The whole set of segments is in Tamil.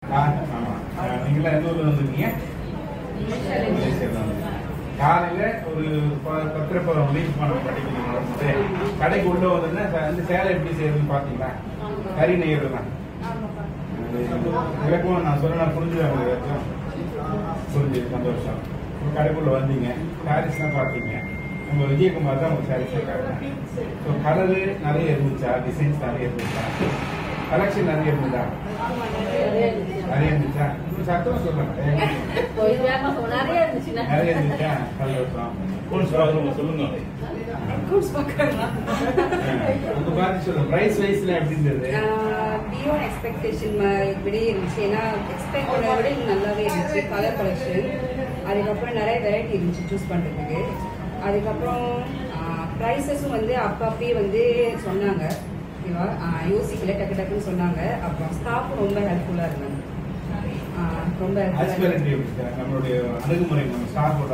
ஆமா நீங்களா எந்த ஊர்ல வந்திருக்கீங்க மலேசியால வந்திருக்கீங்க. காலையில ஒரு ப- பத்தரை பதினொரு மணிக்கு பணம் படிக்கிறீங்க வரும்போது கடைக்கு உள்ள வந்தோடனே அந்த சேலை எப்படி செய்யறதுன்னு பாத்தீங்களா கறி நெய்யறது தான் விளக்கம் நான் சொல்ல நான் புரிஞ்சுதான் உங்களுக்கு ஏதாச்சும் புரிஞ்சு சந்தோஷம் உங்க கடைக்குள்ள வந்தீங்க சாரீஸ்லாம் பார்த்தீங்க உங்க விஜயகுமார் தான் உங்க சாரீஸ் இருக்காங்க ஸோ கலரு நிறைய இருந்துச்சா டிசைன்ஸ் நிறைய இருந்துச்சா கலெக்ஷன் நிறைய இருந்ததா நிறைய இருந்துச்சா இன்னும் சத்தம் சொல்லுங்க நிறைய இருந்துச்சுன்னா நிறைய இருந்துச்சா சந்தோஷம் அக்கௌண்ட்ஸ் பார்க்குறவங்க சொல்லுங்க உங்க பார்த்து சொல்லுங்க பிரைஸ் வைஸ்ல எப்படி இருந்தது பியோன் எக்ஸ்பெக்டேஷன் இப்படி இருந்துச்சு ஏன்னா எக்ஸ்பெக்ட் பண்ணதை விட இன்னும் நல்லாவே இருந்துச்சு கலர் கலெக்ஷன் அதுக்கப்புறம் நிறைய வெரைட்டி இருந்துச்சு சூஸ் பண்ணுறதுக்கு அதுக்கப்புறம் ப்ரைஸஸும் வந்து அப்பப்பயே வந்து சொன்னாங்க ஓகேவா ஆஹ் யோசிக்கல டக்கு டக்குன்னு சொன்னாங்க அப்புறம் ஸ்டாஃப் ரொம்ப ஹெல்ப்ஃபுல்லாக இருந்தாங்க ஆஹ் ரொம்ப helpful-ஆ ஹாஸ்பிட்டாலிட்டி எப்படி சார் நம்மளுடைய அணுகுமுறை நம்ம ஸ்டாஃபோட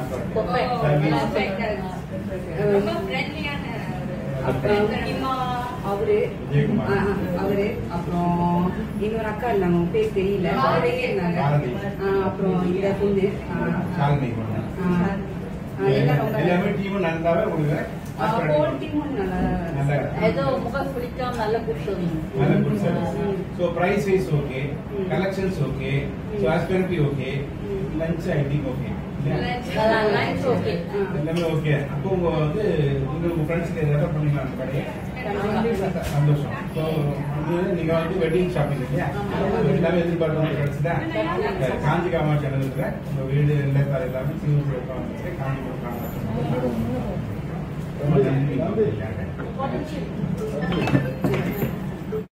ரொம்ப ஃப்ரெண்ட்லியான அப்புறம் அவரு விஜயகுமார். ஆ, ஆ, அவரு அப்புறம் இன்னொரு அக்கா இருந்தாங்க அவங்க பேர் தெரியல அவரே இருந்தாங்க பாரதி. ஆ, அப்புறம் இந்த பொண்ணு ஆ, சாலினி பொண்ணு. ஆ, ஆ, எல்லாம் ரொம்ப எல்லாமே டீமும் நல்லாவே உங்களுக்கு ஆ, whole team-உம் நல்லா நல்லா ஏதோ முகம் சுளிக்காம நல்ல கூட்டம் நல்ல good service so price wise okay collections okay so hospitality okay lunch I think okay lunch okay எல்லாமே ஓகே அப்போ உங்க வந்து நீங்க உங்க ஃப்ரெண்ட்ஸ்க்கு ரெஃபர் பண்ணீங்களா அந்த கடையை சந்தோஷம் ஸோ வந்து நீங்க வந்து வெட்டிங் ஷாப்பிங் இல்லையா எல்லாமே எதிர்பார்த்த மாதிரி கிடைச்சதா சரி, காஞ்சி காமாட்சி அனுபவத்துல உங்க வீடு இல்லத்தார் எல்லாமே சிவப்பு காஞ்சிபுரம் காமாட்சி ரொம்ப நன்றி